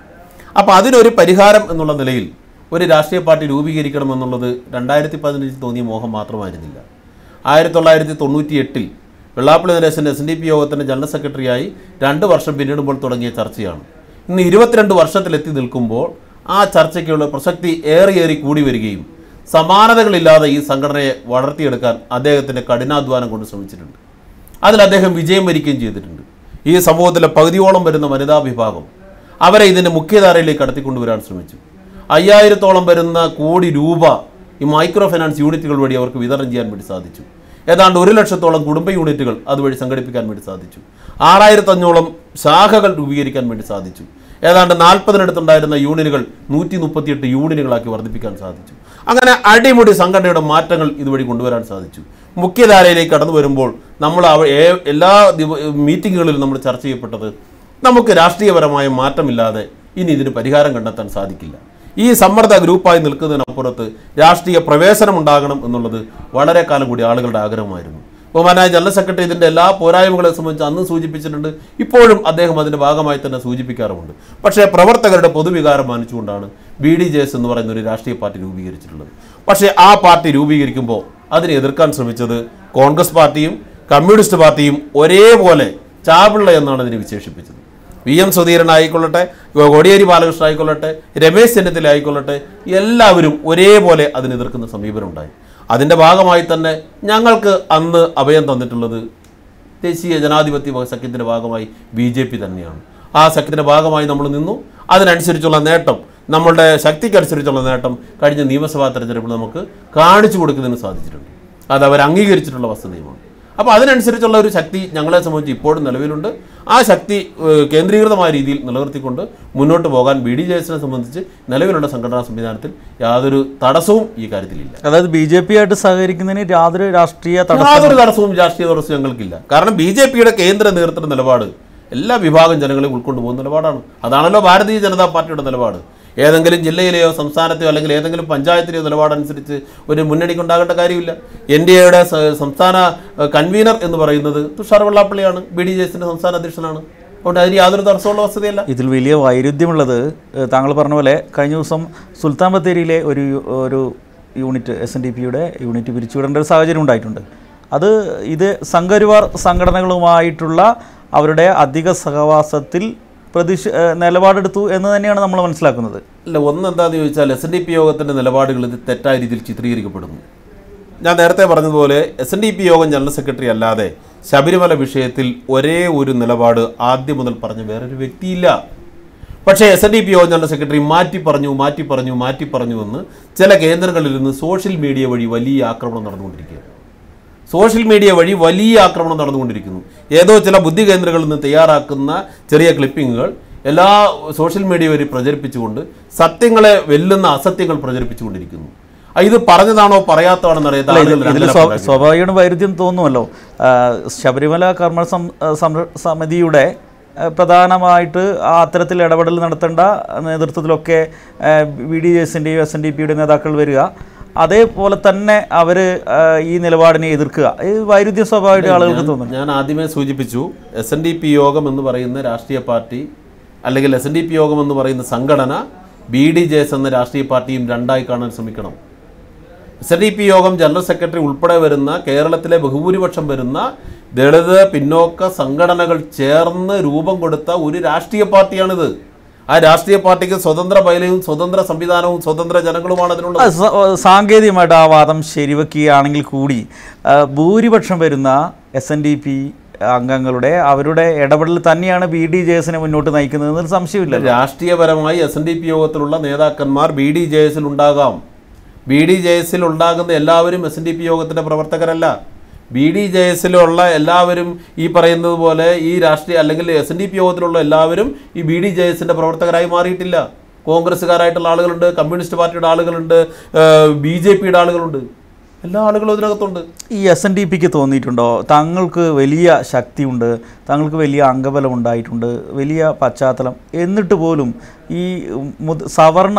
അപ്പോൾ അതിനൊരു പരിഹാരം എന്നുള്ള നിലയിൽ ഒരു രാഷ്ട്രീയ പാർട്ടി രൂപീകരിക്കണം എന്നുള്ളത് രണ്ടായിരത്തി പതിനഞ്ചിൽ തോന്നിയ മോഹം മാത്രമായിരുന്നില്ല ആയിരത്തി തൊള്ളായിരത്തി തൊണ്ണൂറ്റി എട്ടിൽ Vellappally Naresan S N D P യോഗത്തിൻ്റെ ജനറൽ സെക്രട്ടറിയായി രണ്ട് വർഷം പിന്നിടുമ്പോൾ തുടങ്ങിയ ചർച്ചയാണ് ഇന്ന് ഇരുപത്തിരണ്ട് വർഷത്തിലെത്തി നിൽക്കുമ്പോൾ ആ ചർച്ചയ്ക്കുള്ള പ്രസക്തി ഏറിയേറി കൂടി വരികയും സമാനതകളില്ലാതെ ഈ സംഘടനയെ വളർത്തിയെടുക്കാൻ അദ്ദേഹത്തിൻ്റെ കഠിനാധ്വാനം കൊണ്ട് ശ്രമിച്ചിട്ടുണ്ട് അതിൽ അദ്ദേഹം വിജയം വരിക്കുകയും ചെയ്തിട്ടുണ്ട് ഈ സമൂഹത്തിലെ പകുതിയോളം വരുന്ന വനിതാ വിഭാഗം അവരെ ഇതിൻ്റെ മുഖ്യധാരയിലേക്ക് കടത്തിക്കൊണ്ടുവരാൻ ശ്രമിച്ചു അയ്യായിരത്തോളം വരുന്ന കോടി രൂപ ഈ മൈക്രോ ഫൈനാൻസ് യൂണിറ്റുകൾ വഴി അവർക്ക് വിതരണം ചെയ്യാൻ വേണ്ടി സാധിച്ചു ഏതാണ്ട് ഒരു ലക്ഷത്തോളം കുടുംബ യൂണിറ്റുകൾ അതുവഴി സംഘടിപ്പിക്കാൻ വേണ്ടി സാധിച്ചു ആറായിരത്തഞ്ഞോളം ശാഖകൾ രൂപീകരിക്കാൻ വേണ്ടി സാധിച്ചു ഏതാണ്ട് നാൽപ്പതിനടുത്തുണ്ടായിരുന്ന യൂണിയനുകൾ നൂറ്റി മുപ്പത്തിയെട്ട് യൂണിയനുകളാക്കി വർദ്ധിപ്പിക്കാൻ സാധിച്ചു അങ്ങനെ അടിമുടി സംഘടനയുടെ മാറ്റങ്ങൾ ഇതുവഴി കൊണ്ടുവരാൻ സാധിച്ചു മുഖ്യധാരയിലേക്ക് കടന്നു വരുമ്പോൾ നമ്മൾ അവ ഏ- എല്ലാ ദിവ മീറ്റിങ്ങുകളിലും നമ്മൾ ചർച്ച ചെയ്യപ്പെട്ടത് നമുക്ക് രാഷ്ട്രീയപരമായ മാറ്റമില്ലാതെ ഇനി ഇതിന് പരിഹാരം കണ്ടെത്താൻ സാധിക്കില്ല ഈ സമ്മർദ്ദ ഗ്രൂപ്പായി നിൽക്കുന്നതിനപ്പുറത്ത് രാഷ്ട്രീയ പ്രവേശനം ഉണ്ടാകണം എന്നുള്ളത് വളരെ കാലം കൂടി ആളുകളുടെ ആഗ്രഹമായിരുന്നു ബഹുമാനായ ജനറൽ സെക്രട്ടറി ഇതിൻ്റെ എല്ലാ പോരായ്മകളെ സംബന്ധിച്ച് അന്ന് സൂചിപ്പിച്ചിട്ടുണ്ട് ഇപ്പോഴും അദ്ദേഹം അതിൻ്റെ ഭാഗമായി തന്നെ സൂചിപ്പിക്കാറുമുണ്ട് പക്ഷേ പ്രവർത്തകരുടെ പൊതുവികാരം മാനിച്ചുകൊണ്ടാണ് ബി ഡി ജെ എസ് എന്ന് പറയുന്ന ഒരു രാഷ്ട്രീയ പാർട്ടി രൂപീകരിച്ചിട്ടുള്ളത് പക്ഷേ ആ പാർട്ടി രൂപീകരിക്കുമ്പോൾ അതിനെ എതിർക്കാൻ ശ്രമിച്ചത് കോൺഗ്രസ് പാർട്ടിയും കമ്മ്യൂണിസ്റ്റ് പാർട്ടിയും ഒരേപോലെ ചാപിള്ള എന്നാണ് ഇതിനെ വിശേഷിപ്പിച്ചത് വി എം സുധീരൻ ആയിക്കൊള്ളട്ടെ കോടിയേരി ബാലകൃഷ്ണൻ ആയിക്കൊള്ളട്ടെ രമേശ് ചെന്നിത്തല ആയിക്കൊള്ളട്ടെ എല്ലാവരും ഒരേപോലെ അതിനെ എതിർക്കുന്ന സമീപനം ഉണ്ടായി അതിൻ്റെ ഭാഗമായി തന്നെ ഞങ്ങൾക്ക് അന്ന് അഭയം തന്നിട്ടുള്ളത് ദേശീയ ജനാധിപത്യ സഖ്യത്തിൻ്റെ ഭാഗമായി ബി ജെ പി തന്നെയാണ് ആ സഖ്യത്തിൻ്റെ ഭാഗമായി നമ്മൾ നിന്നു അതിനനുസരിച്ചുള്ള നേട്ടം നമ്മളുടെ ശക്തിക്കനുസരിച്ചുള്ള നേട്ടം കഴിഞ്ഞ നിയമസഭാ തെരഞ്ഞെടുപ്പിൽ നമുക്ക് കാണിച്ചു കൊടുക്കുന്നതിന് സാധിച്ചിട്ടുണ്ട് അത് അവർ അംഗീകരിച്ചിട്ടുള്ള വസ്തുതയുമാണ് അപ്പോൾ അതിനനുസരിച്ചുള്ള ഒരു ശക്തി ഞങ്ങളെ സംബന്ധിച്ച് ഇപ്പോഴും നിലവിലുണ്ട് ആ ശക്തി ഏഹ്, കേന്ദ്രീകൃതമായ രീതിയിൽ നിലനിർത്തിക്കൊണ്ട് മുന്നോട്ട് പോകാൻ ബി ഡി ജെ എസിനെ സംബന്ധിച്ച് നിലവിലുള്ള സംഘടനാ സംവിധാനത്തിൽ യാതൊരു തടസ്സവും ഈ കാര്യത്തിലില്ല അതായത് ബി ജെ പി ആയിട്ട് സഹകരിക്കുന്നതിന് യാതൊരു രാഷ്ട്രീയ തടസ്സം യാതൊരു തടസ്സവും രാഷ്ട്രീയ തടസ്സവും ഞങ്ങൾക്കില്ല കാരണം ബി ജെ പിയുടെ കേന്ദ്ര നേതൃത്വ നിലപാട് എല്ലാ വിഭാഗം ജനങ്ങളെയും ഉൾക്കൊണ്ടു പോകുന്ന നിലപാടാണ് അതാണല്ലോ ഭാരതീയ ജനതാ പാർട്ടിയുടെ നിലപാട് ഏതെങ്കിലും ജില്ലയിലെയോ സംസ്ഥാനത്തെയോ അല്ലെങ്കിൽ ഏതെങ്കിലും പഞ്ചായത്തിലെയോ നിലപാടനുസരിച്ച് ഒരു മുന്നണിക്ക് ഉണ്ടാകേണ്ട കാര്യമില്ല എൻ ഡി എയുടെ സംസ്ഥാന ഏഹ്, കൺവീനർ എന്ന് പറയുന്നത് തുഷാർ വെള്ളാപ്പള്ളിയാണ് ബി ഡി ജെ എസിന്റെ സംസ്ഥാന അധ്യക്ഷനാണ് അതുകൊണ്ട് അതിന് യാതൊരു തടസ്സമുള്ള വസ്തുതയല്ല ഇതിൽ വലിയ വൈരുദ്ധ്യമുള്ളത് ഏഹ്, താങ്കൾ പറഞ്ഞ പോലെ കഴിഞ്ഞ ദിവസം സുൽത്താൻ ബത്തേരിയിലെ ഒരു യു- ഒരു യൂണിറ്റ് എസ് എൻ ഡി പിയുടെ യൂണിറ്റ് പിരിച്ചുവിടേണ്ട ഒരു സാഹചര്യം ഉണ്ടായിട്ടുണ്ട് അത് ഇത് സംഘപരിവാർ സംഘടനകളുമായിട്ടുള്ള അവരുടെ അധിക സഹവാസത്തിൽ പ്രതിഷ ഏഹ്, നിലപാടെടുത്തു എന്ന് തന്നെയാണ് നമ്മൾ മനസ്സിലാക്കുന്നത് അല്ല ഒന്ന് എന്താണെന്ന് ചോദിച്ചാൽ എസ് എൻ ഡി പി യോഗത്തിൻ്റെ നിലപാടുകൾ ഇത് തെറ്റായ രീതിയിൽ ചിത്രീകരിക്കപ്പെടുന്നു ഞാൻ നേരത്തെ പറഞ്ഞതുപോലെ എസ് എൻ ഡി പി യോഗം ജനറൽ സെക്രട്ടറി അല്ലാതെ ശബരിമല വിഷയത്തിൽ ഒരേ ഒരു നിലപാട് ആദ്യം മുതൽ പറഞ്ഞ വേറൊരു വ്യക്തിയില്ല പക്ഷേ എസ് എൻ ഡി പി യോഗം ജനറൽ സെക്രട്ടറി മാറ്റി പറഞ്ഞു മാറ്റി പറഞ്ഞു മാറ്റി പറഞ്ഞു എന്ന് ചില കേന്ദ്രങ്ങളിൽ നിന്ന് സോഷ്യൽ മീഡിയ വഴി വലിയ ആക്രമണം നടന്നുകൊണ്ടിരിക്കുകയാണ് സോഷ്യൽ മീഡിയ വഴി വലിയ ആക്രമണം നടന്നുകൊണ്ടിരിക്കുന്നു ഏതോ ചില ബുദ്ധി കേന്ദ്രങ്ങളിൽ നിന്ന് തയ്യാറാക്കുന്ന ചെറിയ ക്ലിപ്പിങ്ങുകൾ എല്ലാ സോഷ്യൽ മീഡിയ വഴി പ്രചരിപ്പിച്ചുകൊണ്ട് സത്യങ്ങളെ വെല്ലുന്ന അസത്യങ്ങൾ പ്രചരിപ്പിച്ചുകൊണ്ടിരിക്കുന്നു ആ, ഇത് പറഞ്ഞതാണോ പറയാത്തതാണെന്ന് അറിയാത്ത ആളുകൾ ഇതിൽ രണ്ടില സ്വാ- അഭിപ്രായം. സ്വാഭാവികമായിട്ടും വൈരുദ്ധ്യം തോന്നുമല്ലോ ആ, ശബരിമല കർമ്മ സം- സംര- സമിതിയുടെ ആ, പ്രധാനമായിട്ട് ആ അത്തരത്തിൽ ഇടപെടൽ നടത്തേണ്ട നേതൃത്വത്തിലൊക്കെ ബി ഡി എസിൻ്റെയും എസ് എൻ ഡി പിയുടെ നേതാക്കൾ വരിക അതേപോലെ തന്നെ അവർ ഈ നിലപാടിനെ എതിർക്കുക ഈ വൈരുദ്ധ്യം സ്വാഭാവികമായിട്ട് ആളുകൾക്ക് തോന്നുന്നു ഞാൻ ആദ്യമേ സൂചിപ്പിച്ചു എസ് എൻ ഡി പി യോഗം എന്ന് പറയുന്ന രാഷ്ട്രീയ പാർട്ടി അല്ലെങ്കിൽ എസ് എൻ ഡി പി യോഗം എന്ന് പറയുന്ന സംഘടന ബി ഡി ജെ എസ് എന്ന രാഷ്ട്രീയ പാർട്ടിയും രണ്ടായി കാണാൻ ശ്രമിക്കണം എസ് എൻ ഡി പി യോഗം ജനറൽ സെക്രട്ടറി ഉൾപ്പെടെ വരുന്ന കേരളത്തിലെ ബഹുഭൂരിപക്ഷം വരുന്ന ദളിത് പിന്നോക്ക സംഘടനകൾ ചേർന്ന് രൂപം കൊടുത്ത ഒരു രാഷ്ട്രീയ പാർട്ടിയാണിത് ആ രാഷ്ട്രീയ പാർട്ടിക്ക് സ്വതന്ത്ര ബയലയും സ്വതന്ത്ര സംവിധാനവും സ്വതന്ത്ര ജനങ്ങളുമാണ് അതിനുള്ളത് അത് സ- സാങ്കേതികമായിട്ട് ആ വാദം ശരിവെക്കുകയാണെങ്കിൽ കൂടി ആ, ഭൂരിപക്ഷം വരുന്ന എസ് എൻ ഡി പി അംഗങ്ങളുടെ അവരുടെ ഇടപെടൽ തന്നെയാണ് ബി ഡി ജെ എസിനെ മുന്നോട്ട് നയിക്കുന്നതെന്ന് സംശയമില്ല രാഷ്ട്രീയപരമായി എസ് എൻ ഡി പി യോഗത്തിലുള്ള നേതാക്കന്മാർ ബി ഡി ജെ എസിൽ ഉണ്ടാകാം ബി ഡി ജെ എസിൽ ഉണ്ടാകുന്ന എല്ലാവരും എസ് എൻ ഡി പി യോഗത്തിൻ്റെ പ്രവർത്തകരല്ല ബി ഡി ജെ എസിലുള്ള എല്ലാവരും ഈ പറയുന്നത് പോലെ ഈ രാഷ്ട്രീയ അല്ലെങ്കിൽ എസ് എൻ ഡി പി യോഗത്തിലുള്ള എല്ലാവരും ഈ ബി ഡി ജെ എസിൻ്റെ പ്രവർത്തകരായി മാറിയിട്ടില്ല കോൺഗ്രസ്സുകാരായിട്ടുള്ള ആളുകളുണ്ട് കമ്മ്യൂണിസ്റ്റ് പാർട്ടിയുടെ ആളുകളുണ്ട് ബി ജെ പിയുടെ ആളുകളുണ്ട് എല്ലാ ആളുകളും ഇതിനകത്തുണ്ട് ഈ എസ് എൻ ഡി പിക്ക് തോന്നിയിട്ടുണ്ടോ തങ്ങൾക്ക് വലിയ ശക്തിയുണ്ട് തങ്ങൾക്ക് വലിയ അംഗബലം ഉണ്ടായിട്ടുണ്ട് വലിയ പശ്ചാത്തലം എന്നിട്ട് പോലും ഈ മുത- സവർണ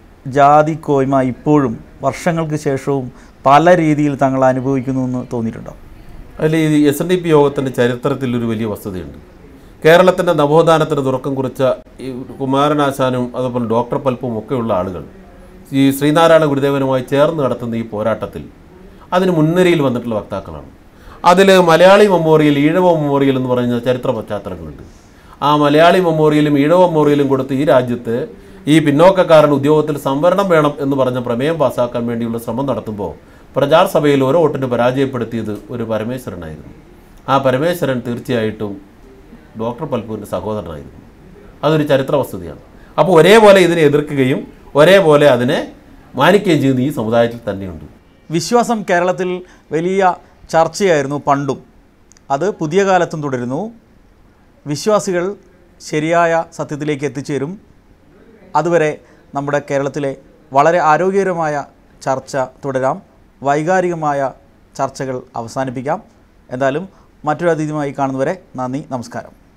ജാതി കോയ്മ ഇപ്പോഴും വർഷങ്ങൾക്ക് ശേഷവും പല രീതിയിൽ തങ്ങൾ അനുഭവിക്കുന്നു എന്ന് തോന്നിയിട്ടുണ്ടോ അതിൽ ഈ എസ് എൻ ഡി പി യോഗത്തിൻ്റെ ചരിത്രത്തിൽ ഒരു വലിയ വസ്തുതയുണ്ട് കേരളത്തിൻ്റെ നവോത്ഥാനത്തിന് തുടക്കം കുറിച്ച ഈ കുമാരനാശാനും അതുപോലെ ഡോക്ടർ പൽപ്പും ഒക്കെയുള്ള ആളുകൾ ഈ ശ്രീനാരായണ ഗുരുദേവനുമായി ചേർന്ന് നടത്തുന്ന ഈ പോരാട്ടത്തിൽ അതിന് മുൻനിരയിൽ വന്നിട്ടുള്ള വക്താക്കളാണ് അതിൽ മലയാളി മെമ്മോറിയൽ ഈഴവ മെമ്മോറിയൽ എന്ന് പറയുന്ന ചരിത്ര പശ്ചാത്തലങ്ങളുണ്ട് ആ മലയാളി മെമ്മോറിയലും ഈഴവ മെമ്മോറിയലും കൊടുത്ത് ഈ രാജ്യത്ത് ഈ പിന്നോക്കക്കാരൻ ഉദ്യോഗത്തിൽ സംവരണം വേണം എന്ന് പറഞ്ഞ പ്രമേയം പാസ്സാക്കാൻ വേണ്ടിയുള്ള ശ്രമം നടത്തുമ്പോൾ പ്രചാർ സഭയിൽ ഓരോ വോട്ടിന് പരാജയപ്പെടുത്തിയത് ഒരു പരമേശ്വരനായിരുന്നു ആ പരമേശ്വരൻ തീർച്ചയായിട്ടും ഡോക്ടർ പൽപുവിൻ്റെ സഹോദരനായിരുന്നു അതൊരു ചരിത്ര വസ്തുതയാണ് അപ്പോൾ ഒരേപോലെ ഇതിനെ എതിർക്കുകയും ഒരേപോലെ അതിനെ മാനിക്കുകയും ചെയ്യുന്ന ഈ സമുദായത്തിൽ തന്നെയുണ്ട് വിശ്വാസം കേരളത്തിൽ വലിയ ചർച്ചയായിരുന്നു പണ്ടും അത് പുതിയ കാലത്തും തുടരുന്നു വിശ്വാസികൾ ശരിയായ സത്യത്തിലേക്ക് എത്തിച്ചേരും അതുവരെ നമ്മുടെ കേരളത്തിലെ വളരെ ആരോഗ്യകരമായ ചർച്ച തുടരാം വൈകാരികമായ ചർച്ചകൾ അവസാനിപ്പിക്കാം എന്തായാലും മറ്റൊരു അതിഥിയുമായി കാണുന്നവരെ നന്ദി നമസ്കാരം